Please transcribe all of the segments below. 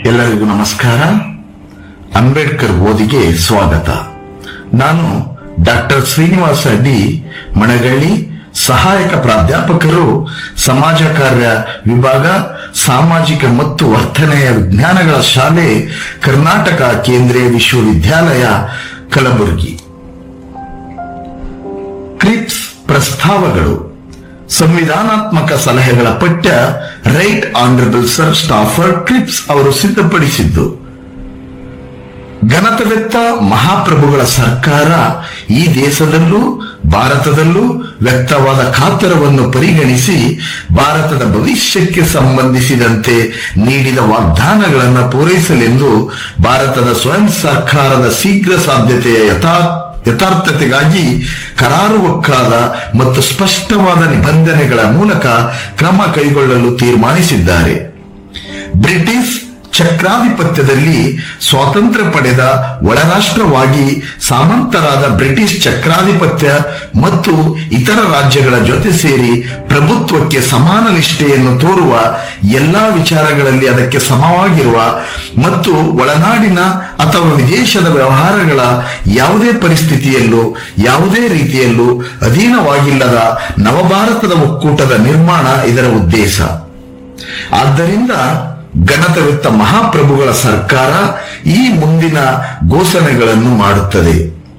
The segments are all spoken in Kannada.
ಎಲ್ಲರಿಗೂ ನಮಸ್ಕಾರ ಅಂಬೇಡ್ಕರ್ ಓದಿಗೆ ಸ್ವಾಗತ ನಾನು ಡಾಕ್ಟರ್ ಶ್ರೀನಿವಾಸ ಡಿ ಮಣಗಳ್ಳಿ ಸಹಾಯಕ ಪ್ರಾಧ್ಯಾಪಕರು ಸಮಾಜ ಕಾರ್ಯ ವಿಭಾಗ ಸಾಮಾಜಿಕ ಮತ್ತು ವರ್ತನೆಯ ವಿಜ್ಞಾನಗಳ ಶಾಲೆ ಕರ್ನಾಟಕ ಕೇಂದ್ರೀಯ ವಿಶ್ವವಿದ್ಯಾಲಯ ಕಲಬುರಗಿ ಕ್ರಿಪ್ಸ್ ಪ್ರಸ್ತಾವಗಳು ಸಂವಿಧಾನಾತ್ಮಕ ಸಲಹೆಗಳ ಪಠ್ಯ right honourable sir Stafford Cripps ಅವರು ಸಿದ್ಧಪಡಿಸಿದ್ದು ಘನತವೆತ್ತ ಮಹಾಪ್ರಭುಗಳ ಸರ್ಕಾರ ಈ ದೇಶದಲ್ಲೂ ಭಾರತದಲ್ಲೂ ವ್ಯಕ್ತವಾದ ಕಾತರವನ್ನು ಪರಿಗಣಿಸಿ ಭಾರತದ ಭವಿಷ್ಯಕ್ಕೆ ಸಂಬಂಧಿಸಿದಂತೆ ನೀಡಿದ ವಾಗ್ದಾನಗಳನ್ನು ಪೂರೈಸಲೆಂದು ಭಾರತದ ಸ್ವಯಂ ಸರ್ಕಾರದ ಶೀಘ್ರ ಸಾಧ್ಯತೆಯ ಯಥಾ ಯಥಾರ್ಥತೆಗಾಗಿ ಕರಾರುವಕ್ಕಾದ ಮತ್ತು ಸ್ಪಷ್ಟವಾದ ನಿಬಂಧನೆಗಳ ಮೂಲಕ ಕ್ರಮ ಕೈಗೊಳ್ಳಲು ತೀರ್ಮಾನಿಸಿದ್ದಾರೆ ಬ್ರಿಟಿಷ್ ಚಕ್ರಾಧಿಪತ್ಯದಲ್ಲಿ ಸ್ವಾತಂತ್ರ್ಯ ಪಡೆದ ಒಳರಾಷ್ಟ್ರವಾಗಿ ಸಾಮಂತರಾದ ಬ್ರಿಟಿಷ್ ಚಕ್ರಾಧಿಪತ್ಯ ಮತ್ತು ಇತರ ರಾಜ್ಯಗಳ ಜೊತೆ ಸೇರಿ ಪ್ರಭುತ್ವಕ್ಕೆ ಸಮಾನ ನಿಷ್ಠೆಯನ್ನು ತೋರುವ ಎಲ್ಲಾ ವಿಚಾರಗಳಲ್ಲಿ ಅದಕ್ಕೆ ಸಮವಾಗಿರುವ ಮತ್ತು ಒಳನಾಡಿನ ಅಥವಾ ವಿದೇಶದ ವ್ಯವಹಾರಗಳ ಯಾವುದೇ ಪರಿಸ್ಥಿತಿಯಲ್ಲೂ ಯಾವುದೇ ರೀತಿಯಲ್ಲೂ ಅಧೀನವಾಗಿಲ್ಲದ ನವಭಾರತದ ಒಕ್ಕೂಟದ ನಿರ್ಮಾಣ ಇದರ ಉದ್ದೇಶ ಆದ್ದರಿಂದ ಗಣತವಿತ್ತ ಮಹಾಪ್ರಭುಗಳ ಸರ್ಕಾರ ಈ ಮುಂದಿನ ಘೋಷಣೆಗಳನ್ನು ಮಾಡುತ್ತದೆ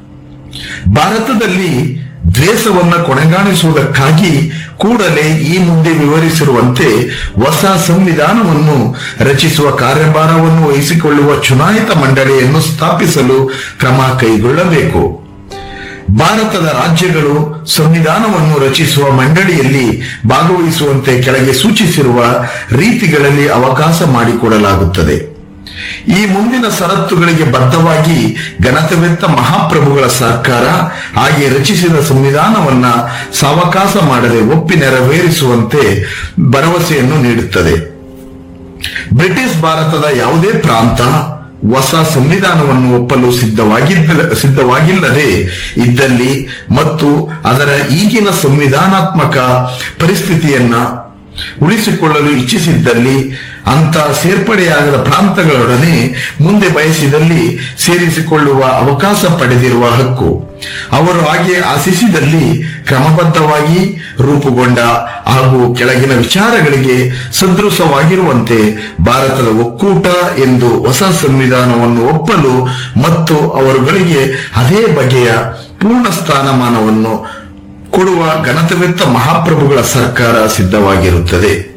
ಭಾರತದಲ್ಲಿ ದ್ವೇಷವನ್ನ ಕೊನೆಗಾಣಿಸುವುದಕ್ಕಾಗಿ ಕೂಡಲೇ ಈ ಮುಂದೆ ವಿವರಿಸಿರುವಂತೆ ಹೊಸ ಸಂವಿಧಾನವನ್ನು ರಚಿಸುವ ಕಾರ್ಯಭಾರವನ್ನು ವಹಿಸಿಕೊಳ್ಳುವ ಚುನಾಯಿತ ಮಂಡಳಿಯನ್ನು ಸ್ಥಾಪಿಸಲು ಕ್ರಮ ಕೈಗೊಳ್ಳಬೇಕು ಭಾರತದ ರಾಜ್ಯಗಳು ಸಂವಿಧಾನವನ್ನು ರಚಿಸುವ ಮಂಡಳಿಯಲ್ಲಿ ಭಾಗವಹಿಸುವಂತೆ ಕೆಳಗೆ ಸೂಚಿಸಿರುವ ರೀತಿಗಳಲ್ಲಿ ಅವಕಾಶ ಮಾಡಿಕೊಡಲಾಗುತ್ತದೆ ಈ ಮುಂದಿನ ಷರತ್ತುಗಳಿಗೆ ಬದ್ಧವಾಗಿ ಗಣತವೆತ್ತ ಮಹಾಪ್ರಭುಗಳ ಸರ್ಕಾರ ಹಾಗೆ ರಚಿಸಿದ ಸಂವಿಧಾನವನ್ನ ಸಾವಕಾಶ ಮಾಡದೆ ಒಪ್ಪಿ ನೆರವೇರಿಸುವಂತೆ ಭರವಸೆಯನ್ನು ನೀಡುತ್ತದೆ ಬ್ರಿಟಿಷ್ ಭಾರತದ ಯಾವುದೇ ಪ್ರಾಂತ ಹೊಸ ಸಂವಿಧಾನವನ್ನು ಒಪ್ಪಲು ಸಿದ್ಧವಾಗಿದ್ದ ಸಿದ್ಧವಾಗಿಲ್ಲದೆ ಇದ್ದಲ್ಲಿ ಮತ್ತು ಅದರ ಈಗಿನ ಸಂವಿಧಾನಾತ್ಮಕ ಪರಿಸ್ಥಿತಿಯನ್ನ ಉಳಿಸಿಕೊಳ್ಳಲು ಇಚ್ಛಿಸಿದ್ದಲ್ಲಿ ಅಂತ ಸೇರ್ಪಡೆಯಾಗದ ಪ್ರಾಂತಗಳೊಡನೆ ಮುಂದೆ ಬಯಸಿದಲ್ಲಿ ಸೇರಿಸಿಕೊಳ್ಳುವ ಅವಕಾಶ ಪಡೆದಿರುವ ಹಕ್ಕು ಅವರು ಹಾಗೆ ಆಶಿಸಿದಲ್ಲಿ ಕ್ರಮಬದ್ಧವಾಗಿ ರೂಪುಗೊಂಡ ಹಾಗೂ ಕೆಳಗಿನ ವಿಚಾರಗಳಿಗೆ ಸದೃಶವಾಗಿರುವಂತೆ ಭಾರತದ ಒಕ್ಕೂಟ ಎಂದು ಹೊಸ ಸಂವಿಧಾನವನ್ನು ಒಪ್ಪಲು ಮತ್ತು ಅವರುಗಳಿಗೆ ಅದೇ ಬಗೆಯ ಪೂರ್ಣ ಸ್ಥಾನಮಾನವನ್ನು ಕೊಡುವ ಗಣತವೆತ್ತ ಮಹಾಪ್ರಭುಗಳ ಸರ್ಕಾರ ಸಿದ್ಧವಾಗಿರುತ್ತದೆ